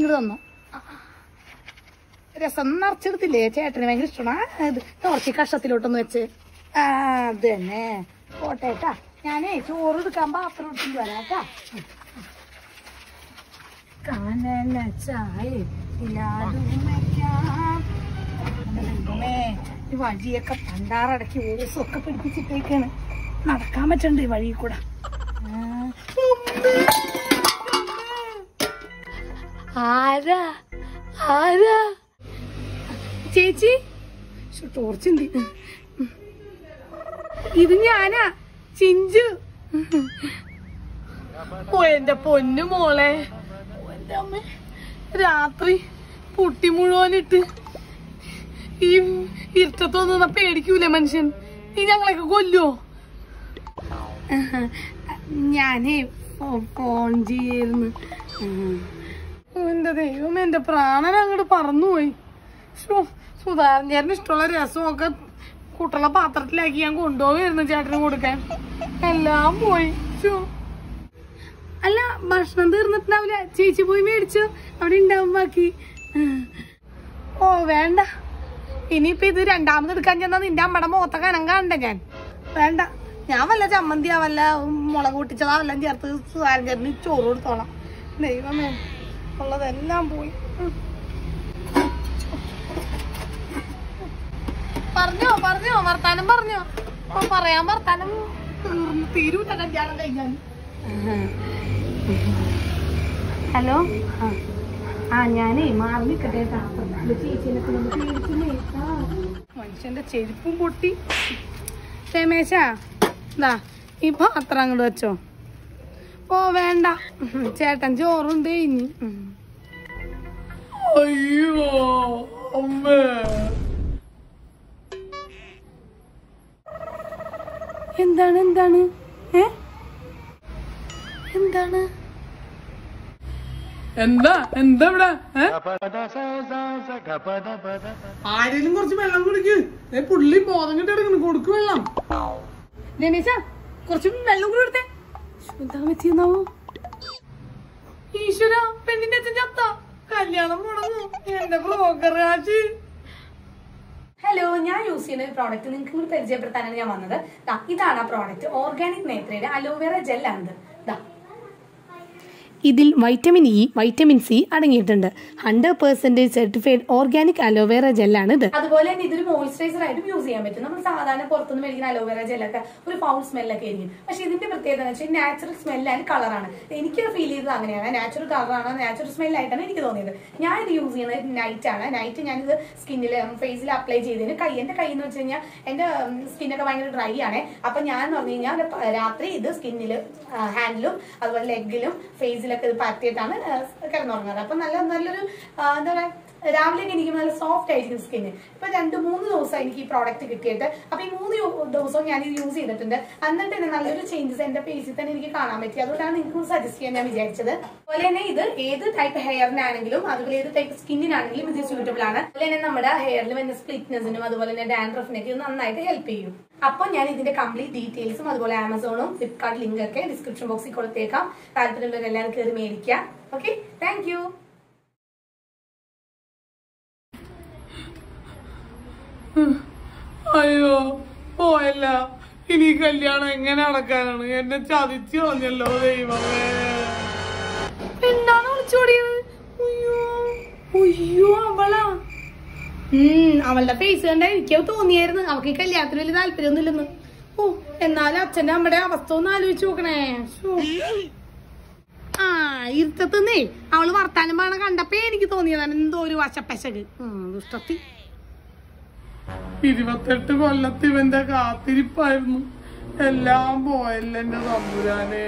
ഇങ്ങോട്ട് തന്നു രസം നിറച്ചെടുത്തില്ലേ ചേട്ടന് ഭയങ്കര ഇഷ്ടമാണ് ഇത് കുറച്ച് കഷത്തിലോട്ടൊന്ന് വെച്ച് ആ അത് തന്നെ പോട്ടേട്ടാ ഞാനേ ചോറ് എടുക്കാൻ പാത്രം എടുത്തിട്ട് വരാട്ടാ കാനന ചായ ഈ വഴിയൊക്കെ പണ്ടാറടക്കി ഓസൊക്കെ പിടിപ്പിച്ചിട്ടേക്കാണ് നടക്കാൻ പറ്റണ്ട് ഈ വഴി കൂടെ ആ, ഉമ്മേ. ആരാ ആരാ ചേച്ചി ടോർച്ചുണ്ട് ഇത് ഞാനാ ചിഞ്ചു ഓ എന്റെ പൊന്നു മോളെ ഓ, എന്റെ അമ്മ രാത്രി പുട്ടി മുഴുവനിട്ട് ഈ ഇരുട്ടത്തൊന്നും പേടിക്കൂലേ മനുഷ്യൻ ഈ ഞങ്ങളൊക്കെ കൊല്ലുവോ ഞാനേ ഫോ- ഫോൺ ചെയ്യായിരുന്നു ഉം. ഓ, എന്റെ ദൈവം എന്റെ പ്രാണൻ അങ്ങോട്ട് പറന്നുപോയി ശോ, സുധാകരൻ ചേട്ടന് ഇഷ്ടമുള്ള രസമൊക്കെ കുട്ടികളെ പാത്രത്തിലാക്കി ഞാൻ കൊണ്ടുപോകായിരുന്നു ചേട്ടന് കൊടുക്കാൻ എല്ലാം പോയി ശോ. അല്ല ഭക്ഷണം തീർന്നിട്ടുണ്ടാവില്ല ചേച്ചി പോയി മേടിച്ചോ അവിടെ ഉണ്ടാവും ബാക്കി ഓ വേണ്ട ഇനിയിപ്പൊ ഇത് രണ്ടാമത് എടുക്കാൻ ചെന്നാ നിന്റെ അമ്മയുടെ മുഖത്തെ കനം കാണണ്ട ഞാൻ വേണ്ട ഞാൻ വല്ല ചമ്മന്തിയാ വല്ല മുളക് പൊട്ടിച്ചതാ വല്ലതും ചേർത്ത് സുധാരൻ ചേട്ടന് ചോറ് കൊടുത്തോളാം ദൈവമേ ഉള്ളതെല്ലാം പോയി ഉം. പറഞ്ഞോ പറഞ്ഞോ വർത്താനം പറഞ്ഞോ ഓ, പറയാൻ വർത്താനം തീർന്നു തീരൂട്ട കല്യാണം കഴിഞ്ഞാൽ ഹലോ ആ ആ ഞാനേ മാറി നിൽക്കട്ടെ കേട്ടാ. ഇത് ചേച്ചീനൊക്കെ ഒന്ന് പേടിക്കുന്നേ. ആ. മനുഷ്യന്റെ ചെരുപ്പും പൊട്ടി രമേശ ദാ ഈ പാത്രം അങ്ങോട്ട് വെച്ചോ ഓ വേണ്ട ഉം, ചേട്ടൻ ചോറുണ്ട് ഇനി ഉം. അയ്യോ അമ്മേ എന്താണ് എന്താണ് ഏ എന്താണ് എന്താ എന്താ ഇവിടെ ഏ? ആരേലും കുറച്ച് വെള്ളം കുടിക്ക് ഏ, പുള്ളി ബോധം കിട്ടി എടുക്കണം കൊടുക്ക് വെള്ളം രമേശ കുറച്ച് വെള്ളം കൂടെ എടുത്തേ ശ്ശോ, എന്താ പറ്റിയെന്നാവോ ഈശ്വര പെണ്ണിന്റെ അച്ഛൻ ചത്ത കല്യാണം മുടങ്ങും എന്റെ ബ്രോക്കർ കാശ് ഹലോ ഞാൻ യൂസ് ചെയ്യുന്ന ഒരു പ്രോഡക്റ്റ് നിങ്ങൾക്ക് കൂടി പരിചയപ്പെടുത്താനാണ് ഞാൻ വന്നത് ദാ ഇതാണ് ആ പ്രോഡക്റ്റ് ഓർഗാനിക് നേത്രയുടെ അലോവേറ ജെല്ലാണിത് ദാ ഇതിൽ വൈറ്റമിൻ ഇ വൈറ്റമിൻ സി അടങ്ങിയിട്ടുണ്ട് hundred percentage certified organic aloe vera ജെല്ലാണ് ഇത് അതുപോലെ തന്നെ ഇതൊരു മോയിസ്ചറൈസർ ആയിട്ടും യൂസ് ചെയ്യാൻ പറ്റും നമ്മൾ സാധാരണ പുറത്തുനിന്ന് മേടിക്കുന്ന അലോവേറ ജെല്ലൊക്കെ ഒരു ഫൗൾ സ്മെല്ലൊക്കെ ആയിരിക്കും പക്ഷെ ഇതിന്റെ പ്രത്യേകത എന്ന് വെച്ചാൽ നാച്ചുറൽ സ്മെല്ല് ആൻഡ് കളറാണ് എനിക്ക് ഫീൽ ചെയ്തത് അങ്ങനെയാണ് നാച്ചുറൽ കളറാണ് നാച്ചുറൽ സ്മെല്ലായിട്ടാണ് എനിക്ക് തോന്നിയത് ഞാൻ ഇത് യൂസ് ചെയ്യുന്നത് നൈറ്റ് ആണ് നൈറ്റ് ഞാനിത് സ്കിന്നിൽ ഫേസിൽ അപ്ലൈ ചെയ്തതിന് കൈ എന്റെ കൈ എന്ന് വെച്ച് കഴിഞ്ഞാൽ എന്റെ സ്കിന്നൊക്കെ ഭയങ്കര ഡ്രൈ ആണ് അപ്പൊ ഞാൻ എന്ന് പറഞ്ഞു കഴിഞ്ഞാൽ രാത്രി ഇത് സ്കിന്നിൽ ഹാൻഡിലും അതുപോലെ ലെഗിലും ഫേസിലൊക്കെ ഇത് പറ്റിയിട്ടാണ് കിടന്നുറങ്ങുന്നത് അപ്പൊ നല്ല നല്ലൊരു ആ, എന്താ പറയാ രാവിലെ എനിക്ക് നല്ല സോഫ്റ്റ് ആയിരിക്കും സ്കിന്ന് ഇപ്പൊ രണ്ട് മൂന്ന് ദിവസം എനിക്ക് ഈ പ്രോഡക്റ്റ് കിട്ടിയിട്ട് അപ്പൊ ഈ മൂന്ന് യോ- ദിവസവും ഞാൻ ഇത് യൂസ് ചെയ്തിട്ടുണ്ട് എന്നിട്ട് തന്നെ നല്ലൊരു ചേഞ്ചസ് എന്റെ ഫേസിൽ തന്നെ എനിക്ക് കാണാൻ പറ്റി അതുകൊണ്ടാണ് നിങ്ങൾക്ക് സജസ്റ്റ് ചെയ്യാൻ ഞാൻ വിചാരിച്ചത് അതുപോലെ തന്നെ ഇത് ഏത് ടൈപ്പ് ഹെയറിനാണെങ്കിലും അതുപോലെ ഏത് ടൈപ്പ് സ്കിന്നിനാണെങ്കിലും ഇത് സ്യൂട്ടബിൾ ആണ് അതുപോലെ തന്നെ നമ്മുടെ ഹെയറിൽ വരുന്ന സ്പ്ലിറ്റ്നെസിനും അതുപോലെ തന്നെ ഡാൻഡ്രഫിനൊക്കെ ഇത് നന്നായിട്ട് ഹെൽപ്പ് ചെയ്യും അപ്പോൾ ഞാൻ ഇതിന്റെ കംപ്ലീറ്റ് ഡീറ്റെയിൽസും അതുപോലെ ആമസോണും ഫ്ലിപ്കാർട്ട് ലിങ്ക് ഒക്കെ ഡിസ്ക്രിപ്ഷൻ ബോക്സിൽ കൊടുത്തേക്കാം താല്പര്യമുള്ളവരെല്ലാവരും കയറി മേടിക്കാം ഓക്കെ താങ്ക് യു അയ്യോ പോയല്ല ഇനി ഈ കല്യാണം എങ്ങനെ നടക്കാനാണ് എന്നെ ചതിച്ചു കളഞ്ഞല്ലോ ദൈവമേ എന്താണ് വിളിച്ചോടിയത് അയ്യോ അയ്യോ അവളാ ഉം അവളുടെ ഫേസ് കണ്ട എനിക്ക് തോന്നിയായിരുന്നു അവൾക്ക് ഈ കല്യാണത്തിന് വലിയ താല്പര്യമൊന്നുമില്ലെന്ന് ഓ എന്നാലും അച്ഛന്റെ അമ്മയുടെ അവസ്ഥ ഒന്ന് ആലോചിച്ച് നോക്കണേ ശ്ശോ. ആ ഇരുത്തത്തുന്നേ അവള് വർത്താനം പറയണ കണ്ടപ്പോ എനിക്ക് തോന്നിയതാണ് എന്തോ ഒരു വശപ്പശക് ഉം, ദുഷ്ടത്തി ഇരുപത്തെട്ട് കൊല്ലത്ത് ഇവന്റെ കാത്തിരിപ്പായിരുന്നു എല്ലാം പോയല്ലോ എന്റെ തമ്പുരാനെ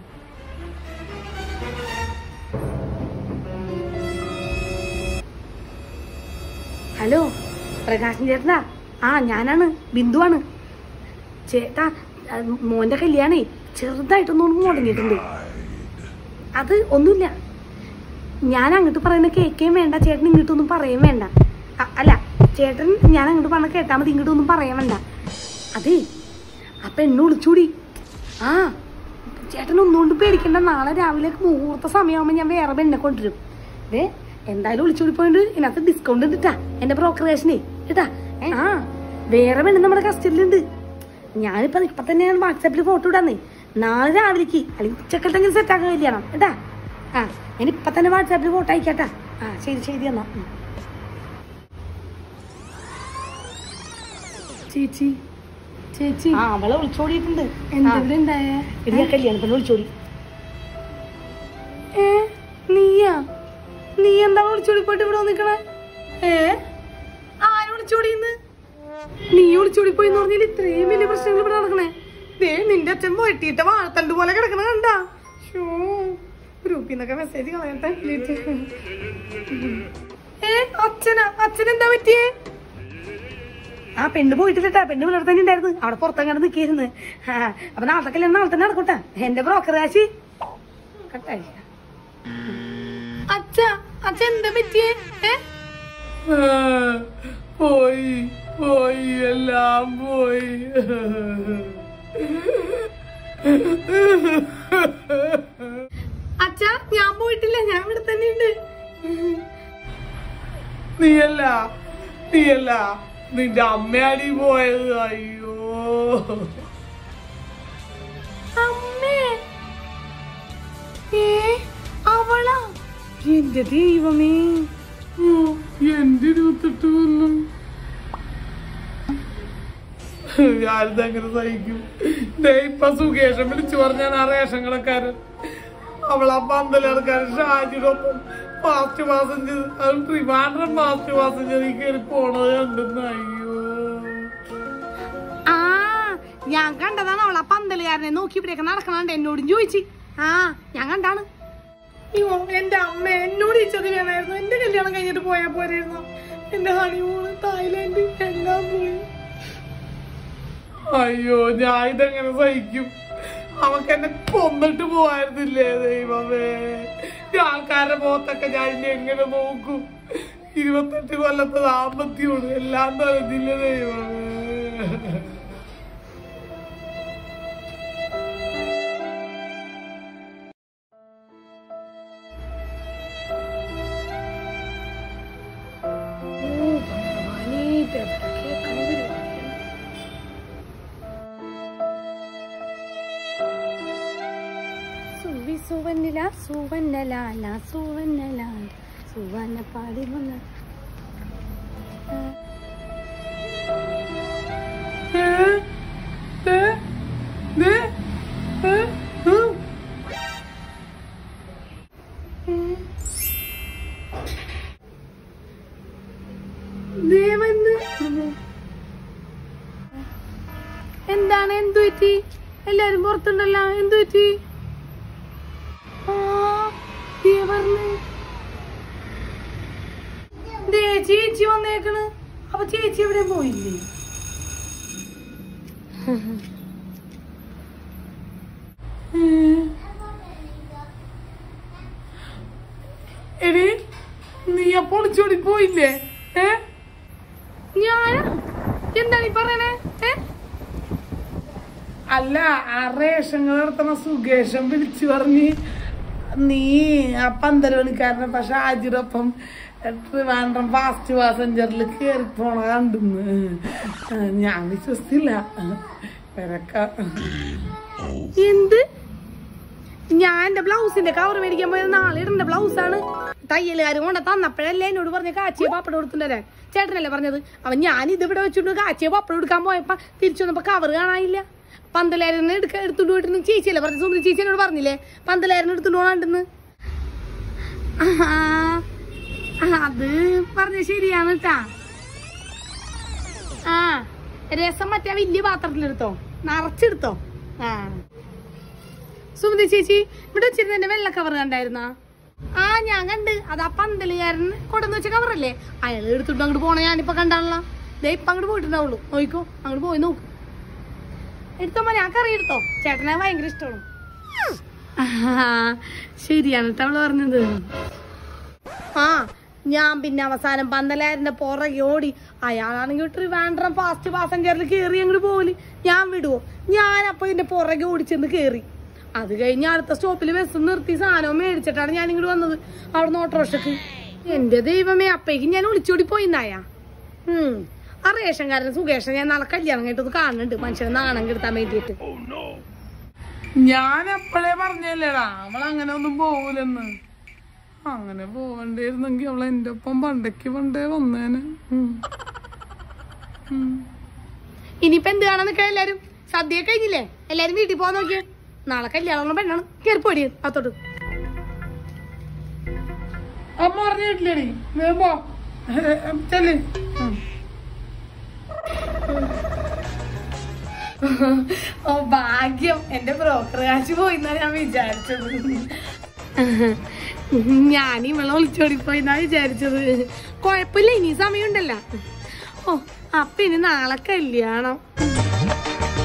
ഹലോ പ്രകാശൻ ചേട്ടനാ ആ ഞാനാണ് ബിന്ദുവാണ് ചേട്ടാ അത് മോന്റെ കല്യാണേ ചെറുതായിട്ടൊന്നും മുടങ്ങിയിട്ടുണ്ട് അത് ഒന്നുമില്ല ഞാൻ അങ്ങോട്ട് പറയുന്ന കേൾക്കുകയും വേണ്ട ചേട്ടൻ ഇങ്ങോട്ടൊന്നും പറയുകയും വേണ്ട അ- അല്ല ചേട്ടൻ ഞാൻ അങ്ങോട്ട് പറഞ്ഞ കേട്ടാൽ മതി ഇങ്ങോട്ടൊന്നും പറയാൻ വേണ്ട അതേ ആ പെണ്ണ് വിളിച്ചൂടി ആ ചേട്ടൻ ഒന്നുകൊണ്ട് പേടിക്കണ്ട നാളെ രാവിലെ മുഹൂർത്ത സമയമാകുമ്പോൾ ഞാൻ വേറെ പെണ്ണെ കൊണ്ടുവരും ദേ എന്തായാലും ഒളിച്ചോടി പോയിട്ട് ഇതിനകത്ത് ഡിസ്കൗണ്ട് ഉണ്ട് ട്ടാ എന്റെ ബ്രോക്കറേഷനെ കേട്ടാ ആ വേറെ പെണ്ണ് നമ്മുടെ കസ്റ്റഡിയിലുണ്ട് ഞാനിപ്പോ ഇപ്പൊ തന്നെ ഞാൻ വാട്സാപ്പിൽ ഫോട്ടോ ഇടാന്നേ നാളെ രാവിലേക്ക് അല്ലെങ്കിൽ ഉച്ചക്കത്തെങ്കിലും സെറ്റ് ആക്കാൻ കല്യാണം കേട്ടാ ആ ഞാൻ ഇപ്പൊ തന്നെ വാട്സാപ്പിൽ ഫോട്ടോ അയക്കാട്ടാ ആ ശരി ശരി എന്നാ ഉം. ചേച്ചി ചേച്ചി ആ അവളെ വിളിച്ചോടിയിട്ടുണ്ട് എന്തെങ്കിലും ഉണ്ടായേ എടി ആ കല്യാണം പെണ്ണ് വിളിച്ചോടി ഏ നീയാ നീ എന്താ വിളിച്ചോടി പോയിട്ട് ഇവിടെ നിക്കണേ ഏ ആര് വിളിച്ചോടിന്ന് നീ വിളിച്ചോടി പോയി എന്ന് പറഞ്ഞാൽ ഇത്രയും വലിയ പ്രശ്നങ്ങൾ ഇവിടെ നടക്കണേ ദേ നിന്റെ അച്ഛൻ വെട്ടിയിട്ട വാഴത്തണ്ട് പോലെ കിടക്കണ കണ്ടാ ഷോ ഗ്രൂപ്പിൽ നിന്നൊക്കെ മെസ്സേജ് കളയട്ടെ ഏ അച്ഛനാ അച്ഛൻ എന്താ പറ്റിയേ ആ പെണ്ണ് പോയിട്ടില്ലട്ടാ പെണ്ണ് ഇവിടെ തന്നെ ഉണ്ടായിരുന്നു അവിടെ പുറത്തങ്ങാണ്ട് നിൽക്കായിരുന്നു ആ അപ്പൊ നാളത്തെ കല്യാണം നാളെ തന്നെ നടക്കൂട്ടാ എന്റെ ബ്രോക്കർ കാശി കട്ടായി അച്ഛ അച്ഛ എന്താ പറ്റിയേ ഏ പോയി പോയി എല്ലാം പോയി അച്ഛ ഞാൻ പോയിട്ടില്ല ഞാൻ ഇവിടെ തന്നെ ഉണ്ട് നീയല്ല നീയല്ല നിന്റെ അമ്മയാടി പോയത് അയ്യോ അമ്മേ ഏ അവളാ എന്റെ ദൈവമേ അയ്യോ, എന്റെ ഇരുപത്തെട്ട് കൊല്ലം ഞാനിതെങ്ങനെ സഹിക്കും ദേ ഇപ്പൊ സുഖേഷം വിളിച്ചു പറഞ്ഞാൽ ആ റേഷൻ കടക്കാരൻ അവളാ പന്തലിറക്കാരൻ ഷാജിടൊപ്പം ഫാസ്റ്റ് പാസഞ്ചർ അത് ട്രിവാൻഡ്രം ഫാസ്റ്റ് പാസഞ്ചറിൽ കയറി പോണത് കണ്ടെന്ന് അയ്യോ ആ ഞാൻ കണ്ടതാണ് അവളെ പന്തലുകാരനെ നോക്കി ഇവിടെയൊക്കെ നടക്കണണ്ട് എന്നോടും ചോദിച്ചു ആ ഞാൻ കണ്ടാണ് അയ്യോ എന്റെ അമ്മ എന്നോട് ഈ ചതി വേണമായിരുന്നു എന്റെ കല്യാണം കഴിഞ്ഞിട്ട് പോയാ പോരായിരുന്നു എന്റെ ഹണിമൂണ് തായ്ലാന്റ് എല്ലാം പോയി അയ്യോ ഞാൻ ഇതെങ്ങനെ സഹിക്കും അവക്ക് എന്നെ കൊന്നിട്ട് പോവായിരുന്നില്ലേ ദൈവമേ ഈ ആൾക്കാരുടെ മുഖത്തൊക്കെ ഞാൻ ഇനി എങ്ങനെ നോക്കും ഇരുപത്തെട്ട് കൊല്ലത്തെ ദാമ്പത്യമാണ് എല്ലാം തരുന്നില്ല ദൈവമേ സുവി സുവന്നില സുവന്നലാല സുവന്നലാല സുവന്ന പാടി വന്ന ദേവന്ന് എന്താണ് എന്തു പറ്റി എല്ലാരും പുറത്തുണ്ടല്ലോ എന്തു പറ്റി ആ, ദേ പറഞ്ഞ്. ദേ ചേച്ചി വന്നേക്കണ് അപ്പൊ ചേച്ചി എവിടെ പോയില്ലേ എടി നീ അപ്പോൾ ഒളിച്ചോടി പോയില്ലേ ഏ ഞാൻ എന്താണ് ഈ പറയണേ ഏ? അല്ല ആ റേഷൻ നടത്തണ സുഖേഷം വിളിച്ചു പറഞ്ഞ് നീ ആ പന്തര പണിക്കാരനെ പക്ഷെ ആജിറൊപ്പം ട്രിവാൻഡ്രം ഫാസ്റ്റ് പാസഞ്ചറിൽ കയറി പോണ കണ്ടെന്ന് ഞാൻ വിശ്വസിച്ചില്ല പെരക്ക എന്ത് ഞാൻ എന്റെ ബ്ലൗസിന്റെ കവർ മേടിക്കാൻ പോയത് നാളെ ഇടേണ്ട ബ്ലൗസാണ് തയ്യലുകാർ കൊണ്ട് തന്നപ്പോഴല്ലേ എന്നോട് പറഞ്ഞ കാച്ചിയ പപ്പടം കൊടുത്തിട്ടുണ്ടേ ചേട്ടനല്ലേ പറഞ്ഞത് അവൻ ഞാൻ ഇത് ഇവിടെ വെച്ചിട്ട് കാച്ചിയ പപ്പടം എടുക്കാൻ പോയപ്പോ തിരിച്ചു വന്നപ്പോ കവർ കാണാനില്ല പന്തലേരനെ എടുക്ക എടുത്തുകൊണ്ട് പോയിട്ട് ചേച്ചിയല്ലേ പറഞ്ഞു സുന്ദരി ചേച്ചി എന്നോട് പറഞ്ഞില്ലേ പന്തലേരനെ എടുത്തുകൊണ്ട് പോകണ്ടെന്ന് അത് പറഞ്ഞ ശരിയാണ് കേട്ടാ ആ രസം മറ്റേ വലിയ പാത്രത്തിലെടുത്തോ നിറച്ചെടുത്തോ ആ സുമതി ചേച്ചി ഇവിടെ വെച്ചിരുന്ന എന്റെ വെള്ള കവർ കണ്ടായിരുന്നാ ആ ഞാൻ കണ്ട് അത് ആ പന്തലുകാരൻ കൊണ്ടുവന്ന് വെച്ച കവറല്ലേ അയാൾ എടുത്തിട്ട് അങ്ങോട്ട് പോണ ഞാനിപ്പോ കണ്ടാണല്ലോ ദേ ഇപ്പൊ അങ്ങോട്ട് പോയിട്ടുണ്ടാവുള്ളൂ നോയിക്കോ അങ്ങോട്ട് പോയി നോക്ക് എടുത്തോ മോനെ ആ കറി എടുത്തോ ചേട്ടനെ ഭയങ്കര ഇഷ്ടമാണ് ശരിയാണ് കേട്ടോ അവള് പറഞ്ഞത് ആ ഞാൻ പിന്നെ അവസാനം പന്തലാരന്റെ പുറകെ ഓടി അയാളാണെങ്കിൽ ട്രിവാൻഡ്രം ഫാസ്റ്റ് പാസഞ്ചറിൽ കയറി അങ്ങോട്ട് പോല് ഞാൻ വിടുവോ ഞാൻ അപ്പൊ ഇതിന്റെ പുറകെ ഓടിച്ചെന്ന് കയറി അത് കഴിഞ്ഞ് അടുത്ത സ്റ്റോപ്പിൽ ബസ് നിർത്തി സാധനവും മേടിച്ചിട്ടാണ് ഞാൻ ഇങ്ങോട്ട് വന്നത് അവിടുന്ന് ഓട്ടോറിക്ഷക്ക് എന്റെ ദൈവമേ അപ്പേക്ക് ഞാൻ ഒളിച്ചോടി പോയിന്നായ ഉം ആ റേഷൻകാരൻ സുഖേഷൻ ഞാൻ നാളെ കല്യാണം കഴിഞ്ഞിട്ട് കാണുന്നുണ്ട് മനുഷ്യനെ നാണം കെടുത്താൻ വേണ്ടിയിട്ട് ഞാൻ അപ്പോഴേ പറഞ്ഞല്ലേടാ അവൾ അങ്ങനെ ഒന്നും പോകൂലെന്ന് അങ്ങനെ പോവണ്ടായിരുന്നെങ്കി അവൾ എന്റെ ഒപ്പം പണ്ടേക്ക് പണ്ടേ വന്നേനെ ഉം. ഉം. ഇനിയിപ്പോ എന്ത് കാണാൻ നിൽക്കാൻ എല്ലാരും സദ്യ കഴിഞ്ഞില്ലേ എല്ലാരും വീട്ടിൽ പോകാൻ നോക്കിയേ നാളെ കല്യാണം പെണ്ണാണ് കയറിപ്പോടി അത്തോട്ട് അമ്മ പറഞ്ഞിട്ടില്ലേടി നീ പോ ചെല്ല് ഉം. ഓ ഭാഗ്യം എന്റെ ബ്രോക്കർ കാശ് പോയിന്നാ ഞാൻ വിചാരിച്ചത് ഞാൻ ഇവളെ ഒളിച്ചോടി പോയിന്നാ വിചാരിച്ചത് കൊഴപ്പില്ല ഇനി സമയമുണ്ടല്ലോ ഓ അപ്പൊ ഇനി നാളെ കല്യാണം